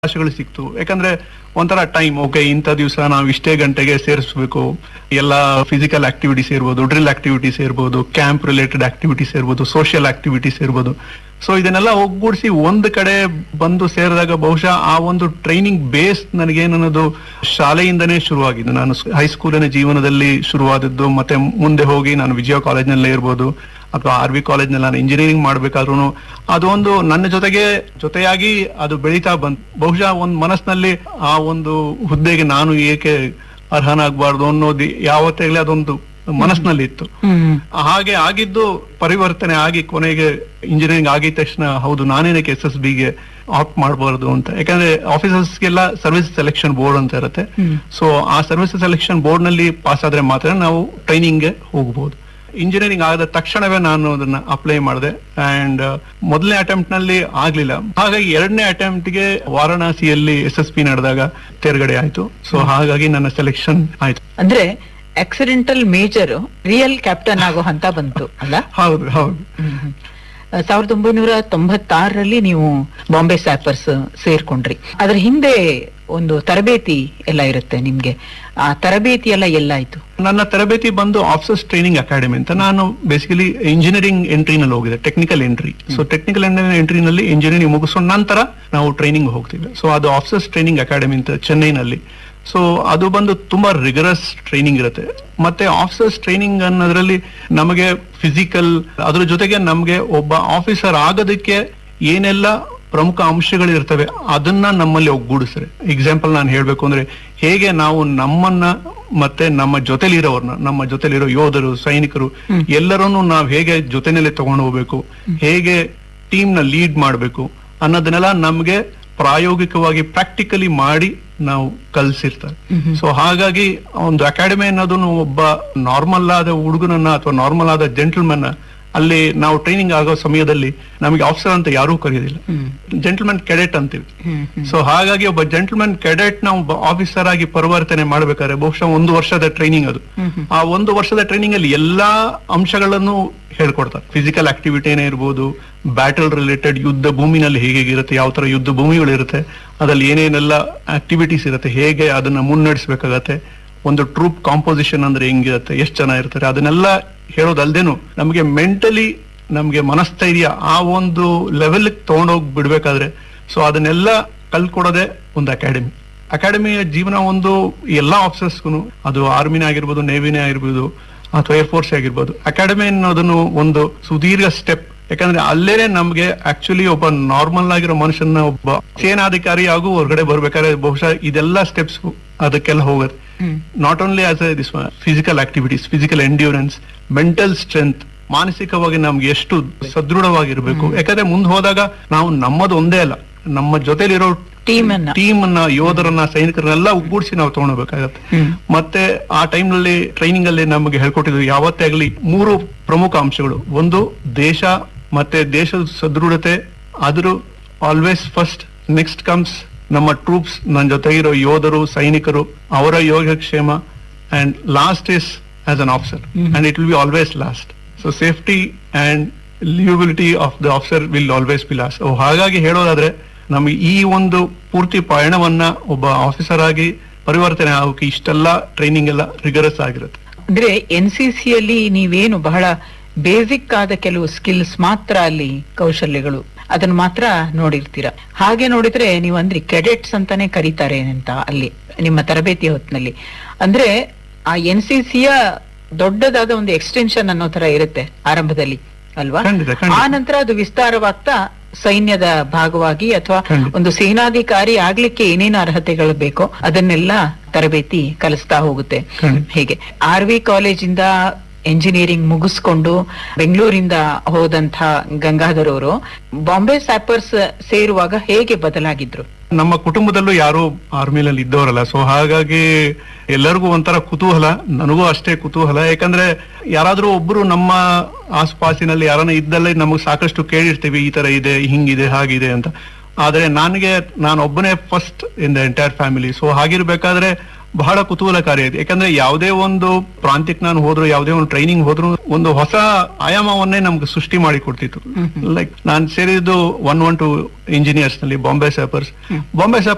ಅವಕಾಶಗಳು ಸಿಕ್ತು ಯಾಕಂದ್ರೆ ಒಂಥರ ಟೈಮ್ ಓಕೆ ಇಂಥ ದಿವಸ ನಾವು ಇಷ್ಟೇ ಗಂಟೆಗೆ ಸೇರಿಸ್ಬೇಕು ಎಲ್ಲ ಫಿಸಿಕಲ್ ಆಕ್ಟಿವಿಟೀಸ್ ಇರ್ಬೋದು ಡ್ರಿಲ್ ಆಕ್ಟಿವಿಟೀಸ್ ಇರ್ಬೋದು ಕ್ಯಾಂಪ್ ರಿಲೇಟೆಡ್ ಆಕ್ಟಿವಿಟೀಸ್ ಇರ್ಬೋದು ಸೋಷಿಯಲ್ ಆಕ್ಟಿವಿಟೀಸ್ ಇರ್ಬೋದು ಸೊ ಇದನ್ನೆಲ್ಲ ಒಗ್ಗೂಡಿಸಿ ಒಂದ್ ಕಡೆ ಬಂದು ಸೇರಿದಾಗ ಬಹುಶಃ ಆ ಒಂದು ಟ್ರೈನಿಂಗ್ ಬೇಸ್ ನನಗೇನನ್ನೋದು ಶಾಲೆಯಿಂದನೇ ಶುರುವಾಗಿದ್ದು ನಾನು ಹೈಸ್ಕೂಲಿನ ಜೀವನದಲ್ಲಿ ಶುರುವಾದದ್ದು ಮತ್ತೆ ಮುಂದೆ ಹೋಗಿ ನಾನು ವಿಜಯ ಕಾಲೇಜ್ನಲ್ಲೇ ಇರ್ಬೋದು ಅಥವಾ ಆರ್ ವಿ ಕಾಲೇಜ್ನಲ್ಲಿ ನಾನು ಇಂಜಿನಿಯರಿಂಗ್ ಮಾಡ್ಬೇಕಾದ್ರೂ ಅದೊಂದು ನನ್ನ ಜೊತೆಗೆ ಜೊತೆಯಾಗಿ ಅದು ಬೆಳೀತಾ ಬಂತು ಬಹುಶಃ ಒಂದ್ ಮನಸ್ಸಿನಲ್ಲಿ ಆ ಒಂದು ಹುದ್ದೆಗೆ ನಾನು ಏಕೆ ಅರ್ಹನಾಗಬಾರ್ದು ಅನ್ನೋದು ಯಾವತ್ತಾಗಲೇ ಅದೊಂದು ಮನಸ್ಸಿನಲ್ಲಿ ಇತ್ತು ಹ್ಮ್ ಹಾಗೆ ಆಗಿದ್ದು ಪರಿವರ್ತನೆ ಆಗಿ ಕೊನೆಗೆ ಇಂಜಿನಿಯರಿಂಗ್ ಆಗಿದ ತಕ್ಷಣ ಹೌದು ನಾನೇನಕ್ಕೆ ಎಸ್ ಎಸ್ ಬಿಗೆ ಆಪ್ಟ್ ಮಾಡಬಾರ್ದು ಅಂತ ಯಾಕಂದ್ರೆ ಆಫೀಸರ್ಸ್ಗೆಲ್ಲ ಸರ್ವಿಸ್ ಸೆಲೆಕ್ಷನ್ ಬೋರ್ಡ್ ಅಂತ ಇರುತ್ತೆ ಹ್ಮ್. ಸೊ ಆ ಸರ್ವಿಸ್ ಸೆಲೆಕ್ಷನ್ ಬೋರ್ಡ್ ನಲ್ಲಿ ಪಾಸ್ ಆದ್ರೆ ಮಾತ್ರ ನಾವು ಟ್ರೈನಿಂಗ್ಗೆ ಹೋಗಬಹುದು ಇಂಜಿನಿಯರಿಂಗ್ ಆದ ತಕ್ಷಣವೇ ನಾನು ಅದನ್ನ ಅಪ್ಲೈ ಮಾಡಿದೆ ಅಂಡ್ ಮೊದಲನೇ ಅಟೆಂಪ್ಟ್ ನಲ್ಲಿ ಆಗ್ಲಿಲ್ಲ ಹಾಗಾಗಿ ಎರಡನೇ ಅಟೆಂಪ್ಟ್ ಗೆ ವಾರಣಾಸಿಯಲ್ಲಿ ಎಸ್ ಎಸ್ ಪಿ ನಡೆದಾಗ ತೇರ್ಗಡೆ ಆಯ್ತು ಸೊ ಹಾಗಾಗಿ ನನ್ನ ಸೆಲೆಕ್ಷನ್ ಆಯ್ತು ಅಂದ್ರೆ ಆಕ್ಸಿಡೆಂಟಲ್ ಮೇಜರ್ ರಿಯಲ್ ಕ್ಯಾಪ್ಟನ್ ಆಗೋ ಹಂತ ಬಂತು ಅಲ್ಲ ಹೌದು ಹೌದು ಹ್ಮ್, ಹ್ಮ್. ಆ, ಸಾವಿರದ ಒಂಬೈನೂರ ತೊಂಬತ್ತಾರರಲ್ಲಿ ನೀವು ಬಾಂಬೆ ಸ್ಯಾಪರ್ಸ್ ಸೇರ್ಕೊಂಡ್ರಿ ಅದ್ರ ಹಿಂದೆ ಒಂದು ತರಬೇತಿ ಎಲ್ಲ ಇರುತ್ತೆ ನಿಮ್ಗೆ ಆ ತರಬೇತಿ ಎಲ್ಲ ಎಲ್ಲಾಯ್ತು ನನ್ನ ತರಬೇತಿ ಬಂದು ಆಫೀಸರ್ಸ್ ಟ್ರೈನಿಂಗ್ ಅಕಾಡೆಮಿ ಅಂತ ನಾನು ಬೇಸಿಕಲಿ ಇಂಜಿನಿಯರಿಂಗ್ ಎಂಟ್ರಿನಲ್ಲಿ ಹೋಗಿದೆ ಟೆಕ್ನಿಕಲ್ ಎಂಟ್ರಿ ಸೊ ಟೆಕ್ನಿಕಲ್ ಎಂಟ್ರಿನಲ್ಲಿ ಇಂಜಿನಿಯರಿಂಗ್ ಮುಗಿಸೋ ನಂತರ ನಾವು ಟ್ರೈನಿಂಗ್ ಹೋಗ್ತೀವಿ ಸೊ ಅದು ಆಫೀಸರ್ಸ್ ಟ್ರೈನಿಂಗ್ ಅಕಾಡೆಮಿ ಅಂತ ಚೆನ್ನೈನಲ್ಲಿ ಸೊ ಅದು ಬಂದು ತುಂಬಾ ರಿಗರಸ್ ಟ್ರೈನಿಂಗ್ ಇರುತ್ತೆ ಮತ್ತೆ ಆಫೀಸರ್ಸ್ ಟ್ರೈನಿಂಗ್ ಅನ್ನೋದ್ರಲ್ಲಿ ನಮಗೆ ಫಿಸಿಕಲ್ ಅದ್ರ ಜೊತೆಗೆ ನಮಗೆ ಒಬ್ಬ ಆಫೀಸರ್ ಆಗೋದಕ್ಕೆ ಏನೆಲ್ಲ ಪ್ರಮುಖ ಅಂಶಗಳಿರ್ತವೆ ಅದನ್ನ ನಮ್ಮಲ್ಲಿ ಒಗ್ಗೂಡಿಸ್ತಾರೆ ಎಕ್ಸಾಂಪಲ್ ನಾನು ಹೇಳ್ಬೇಕು ಅಂದ್ರೆ ಹೇಗೆ ನಾವು ನಮ್ಮನ್ನ ಮತ್ತೆ ನಮ್ಮ ಜೊತೆಲಿರೋರ್ನ ನಮ್ಮ ಜೊತೆಲಿರೋ ಯೋಧರು ಸೈನಿಕರು ಎಲ್ಲರನ್ನು ನಾವು ಹೇಗೆ ಜೊತೆನಲ್ಲಿ ತಗೊಂಡು ಹೋಗ್ಬೇಕು ಹೇಗೆ ಟೀಮ್ ನ ಲೀಡ್ ಮಾಡಬೇಕು ಅನ್ನೋದನ್ನೆಲ್ಲ ನಮ್ಗೆ ಪ್ರಾಯೋಗಿಕವಾಗಿ ಪ್ರಾಕ್ಟಿಕಲಿ ಮಾಡಿ ನಾವು ಕಲ್ಸಿರ್ತಾರೆ ಸೊ ಹಾಗಾಗಿ ಒಂದು ಅಕಾಡೆಮಿ ಅನ್ನೋದನ್ನು ಒಬ್ಬ ನಾರ್ಮಲ್ ಆದ ಹುಡುಗನನ್ನ ಅಥವಾ ನಾರ್ಮಲ್ ಆದ ಜೆಂಟಲ್ಮನ್ ಅಲ್ಲಿ ನಾವು ಟ್ರೈನಿಂಗ್ ಆಗೋ ಸಮಯದಲ್ಲಿ ನಮಗೆ ಆಫೀಸರ್ ಅಂತ ಯಾರೂ ಕರೆಯೋದಿಲ್ಲ ಜೆಂಟಲ್ಮನ್ ಕೆಡೆಟ್ ಅಂತೀವಿ ಸೊ ಹಾಗಾಗಿ ಒಬ್ಬ ಜೆಂಟಲ್ಮನ್ ಕೆಡೆಟ್ ನಾವು ಒಬ್ಬ ಆಫೀಸರ್ ಆಗಿ ಪರಿವರ್ತನೆ ಮಾಡ್ಬೇಕಾದ್ರೆ ಬಹುಶಃ ಒಂದು ವರ್ಷದ ಟ್ರೈನಿಂಗ್ ಅದು ಆ ಒಂದು ವರ್ಷದ ಟ್ರೈನಿಂಗ್ ಅಲ್ಲಿ ಎಲ್ಲಾ ಅಂಶಗಳನ್ನು ಹೇಳ್ಕೊಡ್ತಾರೆ ಫಿಸಿಕಲ್ ಆಕ್ಟಿವಿಟಿನೇ ಇರ್ಬೋದು ಬ್ಯಾಟಲ್ ರಿಲೇಟೆಡ್ ಯುದ್ಧ ಭೂಮಿನಲ್ಲಿ ಹೇಗೆ ಇರುತ್ತೆ ಯಾವ ತರ ಯುದ್ಧ ಭೂಮಿಗಳು ಇರುತ್ತೆ ಅದ್ರಲ್ಲಿ ಏನೇನೆಲ್ಲ ಆಕ್ಟಿವಿಟೀಸ್ ಇರುತ್ತೆ ಹೇಗೆ ಅದನ್ನ ಮುನ್ನಡೆಸಬೇಕಾಗತ್ತೆ ಒಂದು ಟ್ರೂಪ್ ಕಾಂಪೋಸಿಷನ್ ಅಂದ್ರೆ ಹೆಂಗಿರುತ್ತೆ ಎಷ್ಟು ಜನ ಇರ್ತಾರೆ ಅದನ್ನೆಲ್ಲ ಹೇಳೋದಲ್ದೇನು ನಮಗೆ ಮೆಂಟಲಿ ನಮ್ಗೆ ಮನಸ್ಥೈರ್ಯ ಆ ಒಂದು ಲೆವೆಲ್ ತಗೊಂಡೋಗಿ ಬಿಡ್ಬೇಕಾದ್ರೆ ಸೊ ಅದನ್ನೆಲ್ಲ ಕಲ್ಕೊಡೋದೇ ಒಂದು ಅಕಾಡೆಮಿ ಅಕಾಡೆಮಿಯ ಜೀವನ ಒಂದು ಎಲ್ಲಾ ಆಫೀಸರ್ಸ್ಗೂ ಅದು ಆರ್ಮಿನೇ ಆಗಿರ್ಬೋದು ನೇವಿನೇ ಆಗಿರ್ಬೋದು ಅಥವಾ ಏರ್ಫೋರ್ಸ್ ಆಗಿರ್ಬೋದು ಅಕಾಡೆಮಿ ಅನ್ನೋದನ್ನು ಒಂದು ಸುದೀರ್ಘ ಸ್ಟೆಪ್ ಯಾಕಂದ್ರೆ ಅಲ್ಲೇನೆ ನಮ್ಗೆ ಆಕ್ಚುಲಿ ಒಬ್ಬ ನಾರ್ಮಲ್ ಆಗಿರೋ ಮನುಷ್ಯನ ಒಬ್ಬ ಸೇನಾಧಿಕಾರಿ ಹಾಗೂ ಹೊರಗಡೆ ಬರ್ಬೇಕಾದ್ರೆ ಬಹುಶಃ ಇದೆಲ್ಲ ಸ್ಟೆಪ್ಸ್ ಅದಕ್ಕೆಲ್ಲ ಹೋಗುತ್ತೆ not only as a this physical activities physical endurance mental strength ಮಾನಸಿಕವಾಗಿ ನಮ್ಗೆ ಎಷ್ಟು ಸದೃಢವಾಗಿರ್ಬೇಕು ಯಾಕಂದ್ರೆ ಮುಂದೆ ಹೋದಾಗ ನಾವು ನಮ್ಮದು ಒಂದೇ ಅಲ್ಲ ನಮ್ಮ ಜೊತೆಲಿರೋ ಟೀಮ್ ಅನ್ನ ಟೀಮ್ ಅನ್ನ ಯೋಧರನ್ನ ಸೈನಿಕರನ್ನೆಲ್ಲ ಒಗ್ಗೂಡಿಸಿ ನಾವು ತಗೊಂಡೋಗ್ಬೇಕಾಗತ್ತೆ ಹ್ಮ್. ಮತ್ತೆ ಆ ಟೈಮ್ ನಲ್ಲಿ ಟ್ರೈನಿಂಗ್ ಅಲ್ಲಿ ನಮಗೆ ಹೇಳ್ಕೊಟ್ಟಿದ್ರು ಯಾವತ್ತೇ ಆಗಲಿ ಮೂರು ಪ್ರಮುಖ ಅಂಶಗಳು ಒಂದು ದೇಶ ಮತ್ತೆ ದೇಶದ ಸದೃಢತೆ ಅದ್ರ ಆಲ್ವೇಸ್ ಫಸ್ಟ್ ನೆಕ್ಸ್ಟ್ ಕಮ್ಸ್ ನಮ್ಮ ಟ್ರೂಪ್ಸ್ ನನ್ನ ಜೊತೆಗಿರೋ ಯೋಧರು ಸೈನಿಕರು ಅವರ ಯೋಗಕ್ಷೇಮ and last is as an officer and it will be always last so safety and liability of the officer will always be last ಹಾಗಾಗಿ ಹೇಳೋದಾದ್ರೆ ನಮಗೆ ಈ ಒಂದು ಪೂರ್ತಿ ಪಯಣವನ್ನ ಒಬ್ಬ ಆಫೀಸರ್ ಆಗಿ ಪರಿವರ್ತನೆ ಆಗೋಕೆ ಇಷ್ಟೆಲ್ಲ ಟ್ರೈನಿಂಗ್ ಎಲ್ಲ ರಿಗರಸ್ ಆಗಿರುತ್ತೆ ಅಂದ್ರೆ ಎನ್ ಸಿ ಸಿ ಅಲ್ಲಿ ನೀವೇನು ಬಹಳ ಬೇಸಿಕ್ ಆದ ಕೆಲವು ಸ್ಕಿಲ್ಸ್ ಮಾತ್ರ ಅಲ್ಲಿ ಕೌಶಲ್ಯಗಳು ಅದನ್ನ ಮಾತ್ರ ನೋಡಿರ್ತೀರ ಹಾಗೆ ನೋಡಿದ್ರೆ ನೀವು ಅಂದ್ರಿ ಕೆಡೆಟ್ಸ್ ಅಂತಾನೆ ಕರೀತಾರೆ ಅಂತ ಅಲ್ಲಿ ನಿಮ್ಮ ತರಬೇತಿ ಹೊತ್ತಿನಲ್ಲಿ ಅಂದ್ರೆ ಆ ಎನ್ ಸಿ ಸಿಯ ದೊಡ್ಡದಾದ ಒಂದು ಎಕ್ಸ್ಟೆನ್ಷನ್ ಅನ್ನೋ ತರ ಇರುತ್ತೆ ಆರಂಭದಲ್ಲಿ ಅಲ್ವಾ ಖಂಡಿತ, ಖಂಡಿತ. ಆ ನಂತರ ಅದು ವಿಸ್ತಾರವಾಗ್ತಾ ಸೈನ್ಯದ ಭಾಗವಾಗಿ ಅಥವಾ ಖಂಡಿತ. ಒಂದು ಸೇನಾಧಿಕಾರಿ ಆಗ್ಲಿಕ್ಕೆ ಏನೇನು ಅರ್ಹತೆಗಳು ಬೇಕೋ ಅದನ್ನೆಲ್ಲ ತರಬೇತಿ ಕಲಿಸ್ತಾ ಹೋಗುತ್ತೆ ಖಂಡಿತ. ಹೇಗೆ ಆರ್ ವಿ ಕಾಲೇಜಿಂದ ಎಂಜಿನಿಯರಿಂಗ್ ಮುಗಿಸ್ಕೊಂಡು ಬೆಂಗಳೂರಿಂದ ಹೋದಂತ ಗಂಗಾಧರ್ ಅವರು ಬಾಂಬೆ ಸ್ಯಾಪರ್ಸ್ ಸೇರುವಾಗ ಹೇಗೆ ಬದಲಾಗಿದ್ರು ನಮ್ಮ ಕುಟುಂಬದಲ್ಲೂ ಯಾರು ಆರ್ಮಿನಲ್ಲಿ ಇದ್ದವರಲ್ಲ ಸೊ ಹಾಗಾಗಿ ಎಲ್ಲರಿಗೂ ಒಂಥರ ಕುತೂಹಲ ನನಗೂ ಅಷ್ಟೇ ಕುತೂಹಲ ಯಾಕಂದ್ರೆ ಯಾರಾದ್ರೂ ಒಬ್ರು ನಮ್ಮ ಆಸುಪಾಸಿನಲ್ಲಿ ಯಾರನ್ನ ಇದ್ದಲ್ಲೇ ನಮಗೆ ಸಾಕಷ್ಟು ಕೇಳಿರ್ತೀವಿ ಈ ತರ ಇದೆ ಹಿಂಗಿದೆ ಹಾಗಿದೆ ಅಂತ ಆದ್ರೆ ನನಗೆ ನಾನು ಒಬ್ಬನೇ first in the entire family so ಹಾಗಿರ್ಬೇಕಾದ್ರೆ ಬಹಳ ಕುತೂಹಲಕಾರಿ ಇದೆ ಯಾಕಂದ್ರೆ ಯಾವುದೇ ಒಂದು ಪ್ರಾಂತ್ಯಕ್ಕೆ ನಾನು ಹೋದ್ರು ಯಾವುದೇ ಒಂದು ಟ್ರೈನಿಂಗ್ ಹೋದ್ರು ಒಂದು ಹೊಸ ಆಯಾಮವನ್ನೇ ನಮ್ಗೆ ಸೃಷ್ಟಿ ಮಾಡಿ ಕೊಡ್ತಿತ್ತು ಲೈಕ್ ನಾನು ಸೇರಿದ್ದು ಒನ್ ಒನ್ ಟು ಇಂಜಿನಿಯರ್ಸ್ ನಲ್ಲಿ ಬಾಂಬೆ ಸ್ಯಾಪರ್ಸ್ ಬಾಂಬೆ